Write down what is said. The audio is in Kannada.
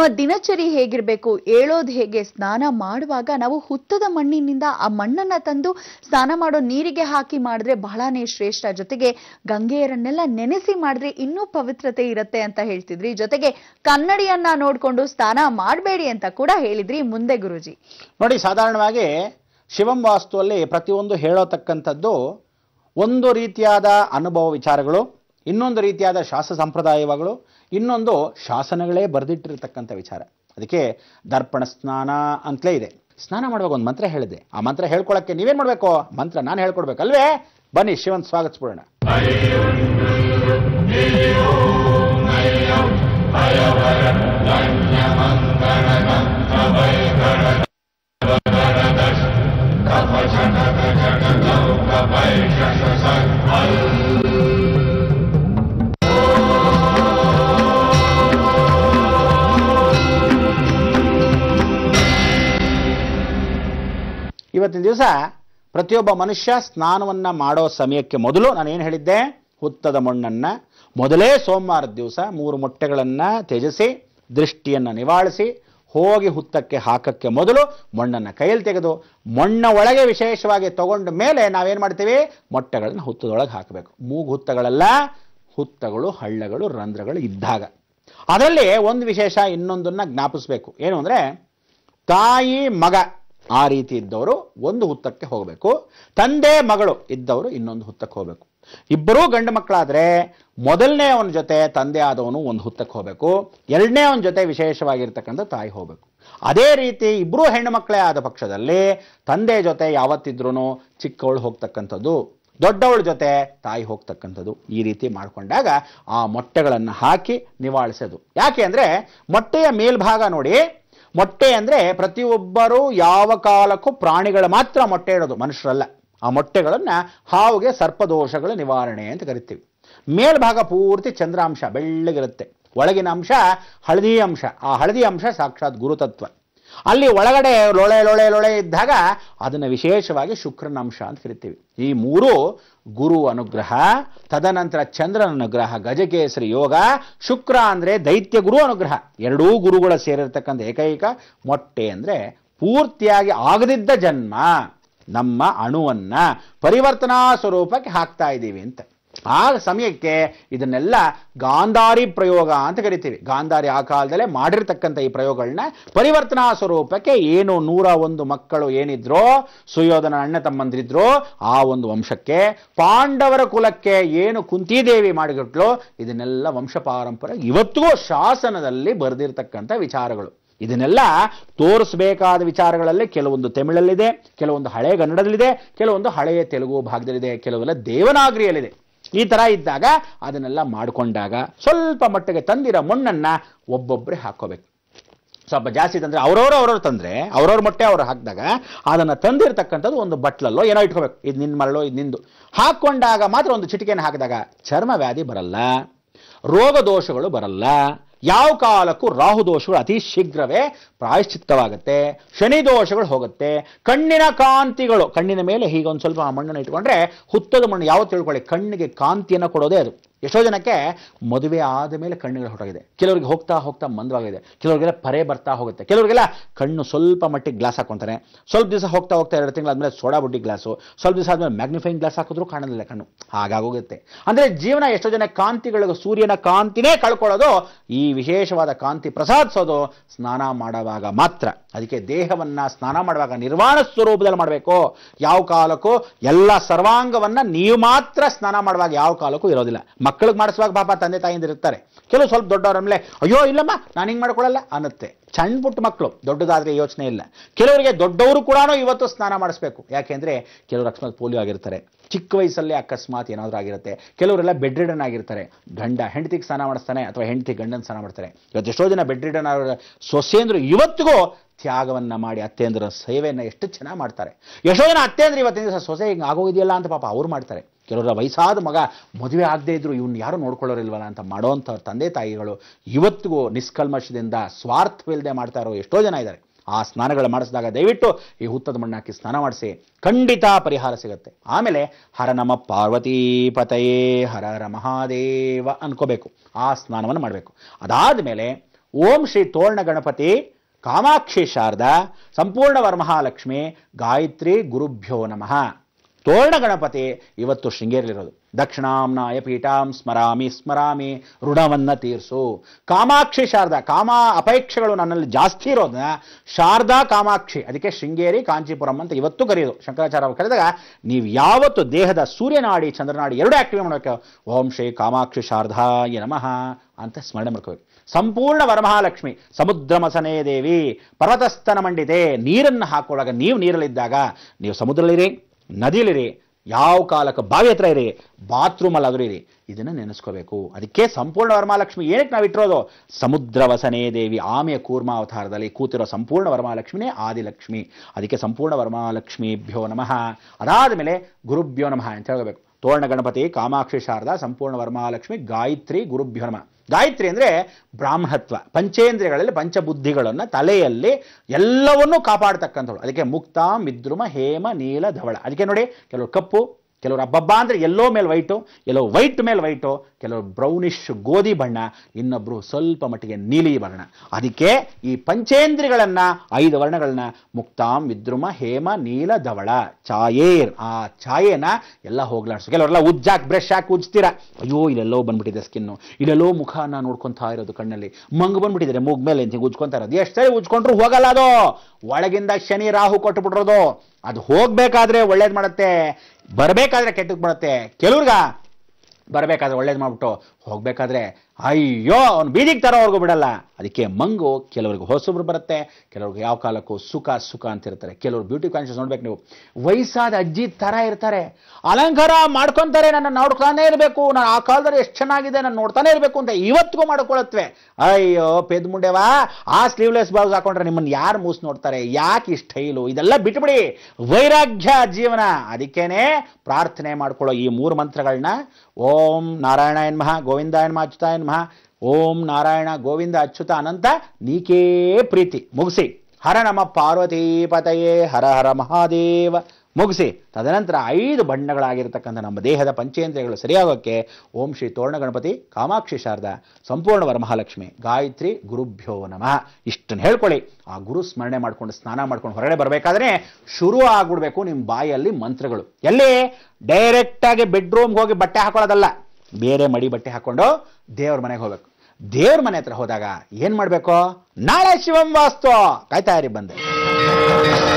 ದಿನಚರಿ ಹೇಗಿರಬೇಕು ಏಳೋದು ಹೇಗೆ ಸ್ನಾನ ಮಾಡುವಾಗ ನಾವು ಹುತ್ತದ ಮಣ್ಣಿನಿಂದ ಆ ಮಣ್ಣನ್ನ ತಂದು ಸ್ನಾನ ಮಾಡೋ ನೀರಿಗೆ ಹಾಕಿ ಮಾಡಿದ್ರೆ ಬಹಳನೇ ಶ್ರೇಷ್ಠ ಜೊತೆಗೆ ಗಂಗೆಯರನ್ನೆಲ್ಲ ನೆನೆಸಿ ಮಾಡಿದ್ರೆ ಇನ್ನೂ ಪವಿತ್ರತೆ ಇರುತ್ತೆ ಅಂತ ಹೇಳ್ತಿದ್ರಿ ಜೊತೆಗೆ ಕನ್ನಡಿಯನ್ನ ನೋಡ್ಕೊಂಡು ಸ್ನಾನ ಮಾಡಬೇಡಿ ಅಂತ ಕೂಡ ಹೇಳಿದ್ರಿ ಮುಂದೆ ಗುರುಜಿ ನೋಡಿ ಸಾಧಾರಣವಾಗಿ ಶಿವಂ ವಾಸ್ತುವಲ್ಲಿ ಪ್ರತಿಯೊಂದು ಹೇಳತಕ್ಕಂಥದ್ದು ಒಂದು ರೀತಿಯಾದ ಅನುಭವ ವಿಚಾರಗಳು ಇನ್ನೊಂದು ರೀತಿಯಾದ ಶಾಸ್ತ್ರ ಸಂಪ್ರದಾಯಗಳು ಇನ್ನೊಂದು ಶಾಸನಗಳೇ ಬರೆದಿಟ್ಟಿರ್ತಕ್ಕಂಥ ವಿಚಾರ ಅದಕ್ಕೆ ದರ್ಪಣ ಸ್ನಾನ ಅಂತಲೇ ಇದೆ ಸ್ನಾನ ಮಾಡುವಾಗ ಒಂದು ಮಂತ್ರ ಹೇಳಿದೆ ಆ ಮಂತ್ರ ಹೇಳ್ಕೊಳಕ್ಕೆ ನೀವೇನ್ ಮಾಡಬೇಕು ಮಂತ್ರ ನಾನು ಹೇಳ್ಕೊಡ್ಬೇಕಲ್ವೇ ಬನ್ನಿ ಶಿವನ್ ಸ್ವಾಗತಿಸ್ಬಿಡೋಣ ಇವತ್ತಿನ ದಿವಸ ಪ್ರತಿಯೊಬ್ಬ ಮನುಷ್ಯ ಸ್ನಾನವನ್ನ ಮಾಡೋ ಸಮಯಕ್ಕೆ ಮೊದಲು ನಾನು ಏನು ಹೇಳಿದ್ದೆ ಹುತ್ತದ ಮಣ್ಣನ್ನ ಮೊದಲೇ ಸೋಮವಾರದ ದಿವಸ ಮೂರು ಮೊಟ್ಟೆಗಳನ್ನ ತ್ಯಜಿಸಿ ದೃಷ್ಟಿಯನ್ನ ನಿವಾಳಿಸಿ ಹೋಗಿ ಹುತ್ತಕ್ಕೆ ಹಾಕಕ್ಕೆ ಮೊದಲು ಮಣ್ಣನ್ನು ಕೈಯಲ್ಲಿ ತೆಗೆದು ಮಣ್ಣ ಒಳಗೆ ವಿಶೇಷವಾಗಿ ತಗೊಂಡ ಮೇಲೆ ನಾವೇನು ಮಾಡ್ತೀವಿ ಮೊಟ್ಟೆಗಳನ್ನ ಹುತ್ತದೊಳಗೆ ಹಾಕಬೇಕು ಮೂಗು ಹುತ್ತಗಳೆಲ್ಲ ಹುತ್ತಗಳು ಹಳ್ಳಗಳು ರಂಧ್ರಗಳು ಇದ್ದಾಗ ಅದರಲ್ಲಿ ಒಂದು ವಿಶೇಷ ಇನ್ನೊಂದನ್ನ ಜ್ಞಾಪಿಸ್ಬೇಕು ಏನು ಅಂದ್ರೆ ತಾಯಿ ಮಗ ಆ ರೀತಿ ಇದ್ದವರು ಒಂದು ಹುತ್ತಕ್ಕೆ ಹೋಗಬೇಕು ತಂದೆ ಮಗಳು ಇದ್ದವರು ಇನ್ನೊಂದು ಹುತ್ತಕ್ಕೆ ಹೋಗಬೇಕು ಇಬ್ಬರೂ ಗಂಡು ಮಕ್ಕಳಾದ್ರೆ ಮೊದಲನೇ ಅವನ ಜೊತೆ ತಂದೆ ಆದವನು ಒಂದು ಹುತ್ತಕ್ಕೆ ಹೋಗಬೇಕು ಎರಡನೇ ಅವನ ಜೊತೆ ವಿಶೇಷವಾಗಿರ್ತಕ್ಕಂಥ ತಾಯಿ ಹೋಗಬೇಕು ಅದೇ ರೀತಿ ಇಬ್ಬರೂ ಹೆಣ್ಣು ಮಕ್ಕಳೇ ಆದ ಪಕ್ಷದಲ್ಲಿ ತಂದೆ ಜೊತೆ ಯಾವತ್ತಿದ್ರೂ ಚಿಕ್ಕವಳು ಹೋಗ್ತಕ್ಕಂಥದ್ದು ದೊಡ್ಡವಳ ಜೊತೆ ತಾಯಿ ಹೋಗ್ತಕ್ಕಂಥದ್ದು ಈ ರೀತಿ ಮಾಡಿಕೊಂಡಾಗ ಆ ಮೊಟ್ಟೆಗಳನ್ನು ಹಾಕಿ ನಿವಾಳಿಸೋದು ಯಾಕೆ ಅಂದರೆ ಮೊಟ್ಟೆಯ ಮೇಲ್ಭಾಗ ನೋಡಿ ಮೊಟ್ಟೆ ಅಂದರೆ ಪ್ರತಿಯೊಬ್ಬರು ಯಾವ ಕಾಲಕ್ಕೂ ಪ್ರಾಣಿಗಳು ಮಾತ್ರ ಮೊಟ್ಟೆ ಇಡೋದು ಮನುಷ್ಯರಲ್ಲ ಆ ಮೊಟ್ಟೆಗಳನ್ನು ಹಾವಿಗೆ ಸರ್ಪದೋಷಗಳ ನಿವಾರಣೆ ಅಂತ ಕರಿತೀವಿ ಮೇಲ್ಭಾಗ ಪೂರ್ತಿ ಚಂದ್ರಾಂಶ ಬೆಳ್ಳಗಿರುತ್ತೆ ಒಳಗಿನ ಅಂಶ ಹಳದಿ ಅಂಶ ಆ ಹಳದಿ ಅಂಶ ಸಾಕ್ಷಾತ್ ಗುರುತತ್ವ ಅಲ್ಲಿ ಒಳಗಡೆ ಲೊಳೆ ಲೊಳೆ ಲೊಳೆ ಇದ್ದಾಗ ಅದನ್ನು ವಿಶೇಷವಾಗಿ ಶುಕ್ರನ ಅಂಶ ಅಂತ ಕರಿತೀವಿ ಈ ಮೂರು ಗುರು ಅನುಗ್ರಹ ತದನಂತರ ಚಂದ್ರನ ಅನುಗ್ರಹ ಗಜಕೇಸರಿ ಯೋಗ ಶುಕ್ರ ಅಂದ್ರೆ ದೈತ್ಯ ಗುರು ಅನುಗ್ರಹ ಎರಡೂ ಗುರುಗಳ ಸೇರಿರ್ತಕ್ಕಂಥ ಏಕೈಕ ಮೊಟ್ಟೆ ಅಂದ್ರೆ ಪೂರ್ತಿಯಾಗಿ ಆಗದಿದ್ದ ಜನ್ಮ ನಮ್ಮ ಅಣುವನ್ನ ಪರಿವರ್ತನಾ ಸ್ವರೂಪಕ್ಕೆ ಹಾಕ್ತಾ ಇದ್ದೀವಿ ಅಂತ ಆ ಸಮಯಕ್ಕೆ ಇದನ್ನೆಲ್ಲ ಗಾಂಧಾರಿ ಪ್ರಯೋಗ ಅಂತ ಕರಿತೀವಿ ಗಾಂಧಾರಿ ಆ ಕಾಲದಲ್ಲೇ ಮಾಡಿರ್ತಕ್ಕಂಥ ಈ ಪ್ರಯೋಗಗಳನ್ನ ಪರಿವರ್ತನಾ ಸ್ವರೂಪಕ್ಕೆ ಏನು ನೂರ ಒಂದು ಮಕ್ಕಳು ಏನಿದ್ರೋ ಸುಯೋಧನ ಅಣ್ಣ ತಮ್ಮಂದಿರಿದ್ರೋ ಆ ಒಂದು ವಂಶಕ್ಕೆ ಪಾಂಡವರ ಕುಲಕ್ಕೆ ಏನು ಕುಂತಿದೇವಿ ಮಾಡಿಕೊಟ್ಲು ಇದನ್ನೆಲ್ಲ ವಂಶ ಪಾರಂಪರೆ ಇವತ್ತಿಗೂ ಶಾಸನದಲ್ಲಿ ಬರೆದಿರ್ತಕ್ಕಂಥ ವಿಚಾರಗಳು ಇದನ್ನೆಲ್ಲ ತೋರಿಸಬೇಕಾದ ವಿಚಾರಗಳಲ್ಲಿ ಕೆಲವೊಂದು ತಮಿಳಲ್ಲಿದೆ ಕೆಲವೊಂದು ಹಳೆಯ ಕನ್ನಡದಲ್ಲಿದೆ ಕೆಲವೊಂದು ಹಳೆಯ ತೆಲುಗು ಭಾಗದಲ್ಲಿದೆ ಕೆಲವೆಲ್ಲ ದೇವನಾಗರಿಯಲ್ಲಿದೆ ಈ ತರ ಇದ್ದಾಗ ಅದನ್ನೆಲ್ಲ ಮಾಡಿಕೊಂಡಾಗ ಸ್ವಲ್ಪ ಮಟ್ಟಿಗೆ ತಂದಿರೋ ಮಣ್ಣನ್ನ ಒಬ್ಬೊಬ್ಬರೇ ಹಾಕೋಬೇಕು ಸ್ವಲ್ಪ ಜಾಸ್ತಿ ತಂದ್ರೆ ಅವ್ರವ್ರು ಅವ್ರವ್ರು ತಂದ್ರೆ ಅವ್ರವ್ರ ಮೊಟ್ಟೆ ಅವ್ರು ಹಾಕಿದಾಗ ಅದನ್ನು ತಂದಿರತಕ್ಕಂಥದ್ದು ಒಂದು ಬಟ್ಲಲ್ಲೋ ಏನೋ ಇಟ್ಕೋಬೇಕು ಇದು ನಿನ್ನ ಮರಳೋ ಇದು ನಿಂದು ಹಾಕ್ಕೊಂಡಾಗ ಮಾತ್ರ ಒಂದು ಚಿಟಿಕೆಯನ್ನು ಹಾಕಿದಾಗ ಚರ್ಮ ವ್ಯಾಧಿ ಬರಲ್ಲ ರೋಗ ದೋಷಗಳು ಬರಲ್ಲ ಯಾವ ಕಾಲಕ್ಕೂ ರಾಹು ದೋಷಗಳು ಅತಿ ಶೀಘ್ರವೇ ಪ್ರಾಯಶ್ಚಿತ್ತವಾಗುತ್ತೆ ಶನಿ ದೋಷಗಳು ಹೋಗುತ್ತೆ ಕಣ್ಣಿನ ಕಾಂತಿಗಳು ಕಣ್ಣಿನ ಮೇಲೆ ಹೀಗೆ ಒಂದು ಸ್ವಲ್ಪ ಆ ಮಣ್ಣನ್ನು ಇಟ್ಕೊಂಡ್ರೆ ಹುತ್ತದ ಮಣ್ಣು ಯಾವ ತಿಳ್ಕೊಳ್ಳಿ ಕಣ್ಣಿಗೆ ಕಾಂತಿಯನ್ನು ಕೊಡೋದೇ ಅದು ಎಷ್ಟೋ ಜನಕ್ಕೆ ಮದುವೆ ಆದ ಮೇಲೆ ಕಣ್ಣುಗಳು ಹೊರಗಿದೆ ಕೆಲವರಿಗೆ ಹೋಗ್ತಾ ಹೋಗ್ತಾ ಮಂದವಾಗಿದೆ ಕೆಲವರಿಗೆಲ್ಲ ಪರೆ ಬರ್ತಾ ಹೋಗುತ್ತೆ ಕೆಲವರಿಗೆಲ್ಲ ಕಣ್ಣು ಸ್ವಲ್ಪ ಮಟ್ಟಿಗೆ ಗ್ಲಾಸ್ ಹಾಕೊಂತಾರೆ ಸ್ವಲ್ಪ ದಿವಸ ಹೋಗ್ತಾ ಹೋಗ್ತಾ ಎರಡು ತಿಂಗಳಾದ್ಮೇಲೆ ಸೋಡಾ ಬುಡ್ಡಿ ಗ್ಲಾಸು ಸ್ವಲ್ಪ ದಿವಸ ಆದ್ಮೇಲೆ ಮ್ಯಾಗ್ನಿಫೈಯಿಂಗ್ ಗ್ಲಾಸ್ ಹಾಕಿದ್ರು ಕಾಣೋದಿಲ್ಲ ಕಣ್ಣು ಹಾಗಾಗೋಗುತ್ತೆ ಅಂದ್ರೆ ಜೀವನ ಎಷ್ಟೋ ಜನ ಕಾಂತಿಗಳಿಗೆ ಸೂರ್ಯನ ಕಾಂತಿನೇ ಕಳ್ಕೊಳ್ಳೋದು ಈ ವಿಶೇಷವಾದ ಕಾಂತಿ ಪ್ರಸಾದಿಸೋದು ಸ್ನಾನ ಮಾಡುವಾಗ ಮಾತ್ರ ಅದಕ್ಕೆ ದೇಹವನ್ನ ಸ್ನಾನ ಮಾಡುವಾಗ ನಿರ್ವಾಣ ಸ್ವರೂಪದಲ್ಲಿ ಮಾಡಬೇಕು ಯಾವ ಕಾಲಕ್ಕೂ ಎಲ್ಲ ಸರ್ವಾಂಗವನ್ನ ನೀವು ಮಾತ್ರ ಸ್ನಾನ ಮಾಡುವಾಗ ಯಾವ ಕಾಲಕ್ಕೂ ಇರೋದಿಲ್ಲ ಮಕ್ಕಳಿಗೆ ಮಾಡಿಸುವಾಗ ಪಾಪ ತಂದೆ ತಾಯಿಂದ ಇರ್ತಾರೆ ಕೆಲವು ಸ್ವಲ್ಪ ದೊಡ್ಡವ್ರ ಮೇಲೆ ಅಯ್ಯೋ ಇಲ್ಲಮ್ಮ ನಾನು ಹಿಂಗೆ ಮಾಡ್ಕೊಳ್ಳಲ್ಲ ಅನ್ನತ್ತೆ ಸಣ್ಣ ಪುಟ್ಟ ಮಕ್ಕಳು ದೊಡ್ಡದಾದ್ರೆ ಯೋಚನೆ ಇಲ್ಲ ಕೆಲವರಿಗೆ ದೊಡ್ಡವರು ಕೂಡ ಇವತ್ತು ಸ್ನಾನ ಮಾಡಿಸ್ಬೇಕು ಯಾಕೆಂದ್ರೆ ಕೆಲವರು ಅಕಸ್ಮಾತ್ ಪೋಲಿಯೋ ಆಗಿರ್ತಾರೆ ಚಿಕ್ಕ ವಯಸ್ಸಲ್ಲೇ ಅಕಸ್ಮಾತ್ ಏನಾದರೂ ಆಗಿರುತ್ತೆ ಕೆಲವರೆಲ್ಲ ಬೆಡ್ ರಿಡನ್ ಆಗಿರ್ತಾರೆ ಗಂಡ ಹೆಂಡತಿಗೆ ಸ್ನಾನ ಮಾಡಿಸ್ತಾನೆ ಅಥವಾ ಹೆಂಡತಿ ಗಂಡನ ಸ್ನಾನ ಮಾಡ್ತಾರೆ ಇವತ್ತು ಎಷ್ಟೋ ಜನ ಬೆಡ್ ರಿಡನ್ ಆಗ ಸೊಸೆಂದ್ರು ಇವತ್ತಿಗೂ ತ್ಯಾಗವನ್ನ ಮಾಡಿ ಅತ್ತೆಂದ್ರ ಸೇವೆಯನ್ನು ಎಷ್ಟು ಚೆನ್ನಾಗಿ ಮಾಡ್ತಾರೆ ಎಷ್ಟೋ ಜನ ಅತ್ತೆಂದ್ರೆ ಇವತ್ತಿನ ದಿವಸ ಸೊಸೆ ಹಿಂಗೆ ಆಗೋಗಿದೆಯಲ್ಲ ಅಂತ ಪಾಪ ಅವ್ರು ಮಾಡ್ತಾರೆ ಕೆಲವರ ವಯಸ್ಸಾದ ಮಗ ಮದುವೆ ಆಗದೇ ಇದ್ರು ಇವ್ನು ಯಾರು ನೋಡ್ಕೊಳ್ಳೋರಿಲ್ವಲ್ಲ ಅಂತ ಮಾಡೋಂಥ ತಂದೆ ತಾಯಿಗಳು ಇವತ್ತಿಗೂ ನಿಷ್ಕಲ್ಮಶದಿಂದ ಸ್ವಾರ್ಥವಿಲ್ಲದೆ ಮಾಡ್ತಾ ಇರೋ ಎಷ್ಟೋ ಜನ ಇದ್ದಾರೆ ಆ ಸ್ನಾನಗಳು ಮಾಡಿಸಿದಾಗ ದಯವಿಟ್ಟು ಈ ಹುತ್ತದ ಮಣ್ಣು ಹಾಕಿ ಸ್ನಾನ ಮಾಡಿಸಿ ಖಂಡಿತ ಪರಿಹಾರ ಸಿಗುತ್ತೆ ಆಮೇಲೆ ಹರ ನಮ ಪಾರ್ವತೀಪತಯೇ ಹರ ಹರ ಮಹಾದೇವ ಅನ್ಕೋಬೇಕು ಆ ಸ್ನಾನವನ್ನು ಮಾಡಬೇಕು ಅದಾದ ಮೇಲೆ ಓಂ ಶ್ರೀ ತೋರಣ ಗಣಪತಿ ಕಾಮಾಕ್ಷಿ ಶಾರದಾ ಸಂಪೂರ್ಣ ವರಮಹಾಲಕ್ಷ್ಮಿ ಗಾಯತ್ರಿ ಗುರುಭ್ಯೋ ನಮಃ ತೋರಣ ಗಣಪತಿ ಇವತ್ತು ಶೃಂಗೇರಿಲಿರೋದು ದಕ್ಷಿಣಾಂನಾಯ ಪೀಠಾಂ ಸ್ಮರಾಮಿ ಸ್ಮರಾಮಿ ಋಣವನ್ನ ತೀರ್ಸು ಕಾಮಾಕ್ಷಿ ಶಾರದಾ ಕಾಮ ಅಪೇಕ್ಷೆಗಳು ನನ್ನಲ್ಲಿ ಜಾಸ್ತಿ ಇರೋದನ್ನ ಶಾರದಾ ಕಾಮಾಕ್ಷಿ ಅದಕ್ಕೆ ಶೃಂಗೇರಿ ಕಾಂಚೀಪುರಂ ಅಂತ ಇವತ್ತು ಕರೆಯೋದು ಶಂಕರಾಚಾರ್ಯ ಅವರು ಕರೆದಾಗ ನೀವು ಯಾವತ್ತು ದೇಹದ ಸೂರ್ಯನಾಡಿ ಚಂದ್ರನಾಡಿ ಎರಡು ಆಕ್ಟಿವ್ ಮಾಡಬೇಕು ಓಂ ಶ್ರೀ ಕಾಮಾಕ್ಷಿ ಶಾರದಾಯ ನಮಃ ಅಂತ ಸ್ಮರಣೆ ಮಾಡ್ಕೋಬೇಕು ಸಂಪೂರ್ಣ ವರಮಹಾಲಕ್ಷ್ಮಿ ಸಮುದ್ರ ಮಸನೇ ದೇವಿ ಪರ್ವತಸ್ಥನ ಮಂಡಿತೆ ನೀರನ್ನು ಹಾಕೊಳ್ಳಾಗ ನೀವು ನೀರಲ್ಲಿದ್ದಾಗ ನೀವು ಸಮುದ್ರದಲ್ಲಿರಿ ನದಿಲಿರಿ ಯಾವ ಕಾಲಕ್ಕೆ ಬಾವಿ ಹತ್ರ ಇರಿ ಬಾತ್ರೂಮ್ ಅಲ್ಲಾದ್ರೂ ಇರಿ ಇದನ್ನ ನೆನೆಸ್ಕೋಬೇಕು ಅದಕ್ಕೆ ಸಂಪೂರ್ಣ ವರಮಹಾಲಕ್ಷ್ಮಿ ಏನಕ್ಕೆ ನಾವು ಇಟ್ಟಿರೋದು ಸಮುದ್ರ ವಸನೇ ದೇವಿ ಆಮೆಯ ಕೂರ್ಮ ಅವತಾರದಲ್ಲಿ ಕೂತಿರೋ ಸಂಪೂರ್ಣ ವರಮಹಾಲಕ್ಷ್ಮಿನೇ ಆದಿಲಕ್ಷ್ಮಿ ಅದಕ್ಕೆ ಸಂಪೂರ್ಣ ವರಮಹಾಲಕ್ಷ್ಮೀಭ್ಯೋ ನಮಃ ಅದಾದ ಮೇಲೆ ಗುರುಭ್ಯೋ ನಮಃ ಅಂತ ಹೇಳಬೇಕು ತೋರಣ ಗಣಪತಿ ಕಾಮಾಕ್ಷಿ ಶಾರದಾ ಸಂಪೂರ್ಣ ವರಮಹಾಲಕ್ಷ್ಮಿ ಗಾಯತ್ರಿ ಗುರುಭ್ಯೋ ನಮಃ ಗಾಯತ್ರಿ ಅಂದ್ರೆ ಬ್ರಾಹ್ಮಣತ್ವ ಪಂಚೇಂದ್ರಿಯಗಳಲ್ಲಿ ಪಂಚಬುದ್ಧಿಗಳನ್ನು ತಲೆಯಲ್ಲಿ ಎಲ್ಲವನ್ನೂ ಕಾಪಾಡ್ತಕ್ಕಂಥವ್ಳು ಅದಕ್ಕೆ ಮುಕ್ತ ಮಿದ್ರುಮ ಹೇಮ ನೀಲ ಧವಳ ಅದಕ್ಕೆ ನೋಡಿ ಕೆಲವರು ಕಪ್ಪು ಕೆಲವರು ಅಬ್ಬಬ್ಬ ಅಂದ್ರೆ ಎಲ್ಲೋ ಮೇಲೆ ವೈಟು ಕೆಲವು ವೈಟ್ ಮೇಲೆ ವೈಟು ಕೆಲವರು ಬ್ರೌನಿಶ್ ಗೋಧಿ ಬಣ್ಣ ಇನ್ನೊಬ್ರು ಸ್ವಲ್ಪ ಮಟ್ಟಿಗೆ ನೀಲಿ ಬಣ್ಣ ಅದಕ್ಕೆ ಈ ಪಂಚೇಂದ್ರಿಗಳನ್ನ ಐದು ವರ್ಣಗಳನ್ನ ಮುಕ್ತಾಂ ವಿದ್ರುಮ ಹೇಮ ನೀಲ ಧವಳ ಛಾಯೇರ್ ಆ ಛಾಯೆನ ಎಲ್ಲ ಹೋಗ್ಲಾಡ್ಸು ಕೆಲವರೆಲ್ಲ ಉಜ್ಜಾಕ್ ಬ್ರಷ್ ಹಾಕಿ ಉಜ್ತೀರಾ ಅಯ್ಯೋ ಇಲ್ಲೆಲ್ಲೋ ಬಂದ್ಬಿಟ್ಟಿದೆ ಸ್ಕಿನ್ನು ಇಲ್ಲೆಲ್ಲೋ ಮುಖನ ನೋಡ್ಕೊಂತಾ ಇರೋದು ಕಣ್ಣಲ್ಲಿ ಮಂಗ್ ಬಂದ್ಬಿಟ್ಟಿದ್ದಾರೆ ಮೂಗ್ ಮೇಲೆ ಹಿಂಗೆ ಉಜ್ಕೊಂತಾ ಇರೋದು ಎಷ್ಟು ಸರಿ ಉಜ್ಕೊಂಡ್ರು ಹೋಗಲ್ಲ ಅದು ಒಳಗಿಂದ ಶನಿ ರಾಹು ಕೊಟ್ಟು ಬಿಡ್ರೋದು ಅದು ಹೋಗ್ಬೇಕಾದ್ರೆ ಒಳ್ಳೇದು ಮಾಡುತ್ತೆ ಬರಬೇಕಾದ್ರೆ ಕೆಟ್ಟದ್ ಮಾಡುತ್ತೆ ಕೆಲವ್ರಿಗ ಬರಬೇಕಾದ್ರೆ ಒಳ್ಳೇದು ಮಾಡ್ಬಿಟ್ಟು ಹೋಗ್ಬೇಕಾದ್ರೆ ಅಯ್ಯೋ ಅವ್ನು ಬೀದಿಗೆ ತರೋವರೆಗೂ ಬಿಡಲ್ಲ ಅದಕ್ಕೆ ಮಂಗು ಕೆಲವ್ರಿಗೆ ಹೊಸಬ್ರು ಬರುತ್ತೆ ಕೆಲವ್ರಿಗೆ ಯಾವ ಕಾಲಕ್ಕೂ ಸುಖ ಸುಖ ಅಂತ ಇರ್ತಾರೆ ಕೆಲವರು ಬ್ಯೂಟಿ ಕಾನ್ಷಿಯಸ್ ನೋಡ್ಬೇಕು ನೀವು ವಯಸ್ಸಾದ ಅಜ್ಜಿ ತರ ಇರ್ತಾರೆ ಅಲಂಕಾರ ಮಾಡ್ಕೊಂತಾರೆ ನನ್ನ ನೋಡ್ತಾನೆ ಇರಬೇಕು ನಾನು ಆ ಕಾಲದಲ್ಲಿ ಎಷ್ಟು ಚೆನ್ನಾಗಿದೆ ನಾನು ನೋಡ್ತಾನೆ ಇರಬೇಕು ಅಂತ ಇವತ್ತಿಗೂ ಮಾಡ್ಕೊಳತ್ವೆ ಅಯ್ಯೋ ಪೆದ್ ಮುಂಡೆವಾ ಆ ಸ್ಲೀವ್ಲೆಸ್ ಬ್ಲೌಸ್ ಹಾಕೊಂಡ್ರೆ ನಿಮ್ಮನ್ನ ಯಾರು ಮೂಸ್ ನೋಡ್ತಾರೆ ಯಾಕೆ ಈ ಸ್ಟೈಲು ಇದೆಲ್ಲ ಬಿಟ್ಬಿಡಿ ವೈರಾಗ್ಯ ಜೀವನ ಅದಕ್ಕೇನೆ ಪ್ರಾರ್ಥನೆ ಮಾಡ್ಕೊಳ್ಳೋ ಈ ಮೂರು ಮಂತ್ರಗಳನ್ನ ಓಂ ನಾರಾಯಣ ಮಹ ಗೋವಿಂದ ನಮಃ ಅಚ್ಯುತಾಯ ನಮಃ ಓಂ ನಾರಾಯಣ ಗೋವಿಂದ ಅಚ್ಯುತ ಅನಂತ ನೀಕೇ ಪ್ರೀತಿ ಮುಗಿಸಿ ಹರ ನಮ ಪಾರ್ವತೀಪತಯೇ ಹರ ಹರ ಮಹಾದೇವ ಮುಗಿಸಿ ತದನಂತರ ಐದು ಬಣ್ಣಗಳಾಗಿರ್ತಕ್ಕಂಥ ನಮ್ಮ ದೇಹದ ಪಂಚೇಂದ್ರಿಯಗಳು ಸರಿಯಾಗೋಕ್ಕೆ ಓಂ ಶ್ರೀ ತೋರಣ ಗಣಪತಿ ಕಾಮಾಕ್ಷಿ ಶಾರದಾ ಸಂಪೂರ್ಣ ವರಮಹಾಲಕ್ಷ್ಮಿ ಗಾಯತ್ರಿ ಗುರುಭ್ಯೋ ನಮಃ ಇಷ್ಟನ್ನು ಹೇಳ್ಕೊಳ್ಳಿ ಆ ಗುರು ಸ್ಮರಣೆ ಮಾಡ್ಕೊಂಡು ಸ್ನಾನ ಮಾಡ್ಕೊಂಡು ಹೊರಗಡೆ ಬರಬೇಕಾದ್ರೆ ಶುರು ಆಗ್ಬಿಡ್ಬೇಕು ನಿಮ್ಮ ಬಾಯಲ್ಲಿ ಮಂತ್ರಗಳು ಎಲ್ಲಿ ಡೈರೆಕ್ಟ್ ಆಗಿ ಬೆಡ್ರೂಮ್ಗೆ ಹೋಗಿ ಬಟ್ಟೆ ಹಾಕೊಳ್ಳೋದಲ್ಲ ಬೇರೆ ಮಡಿ ಬಟ್ಟೆ ಹಾಕೊಂಡು ದೇವ್ರ ಮನೆಗೆ ಹೋಗ್ಬೇಕು ದೇವ್ರ ಮನೆ ಹತ್ರ ಹೋದಾಗ ಏನ್ ಮಾಡ್ಬೇಕು ನಾಳೆ ಶಿವಂ ವಾಸ್ತು ಕಾಯ್ತಾ ಇರಿ ಬಂದೆ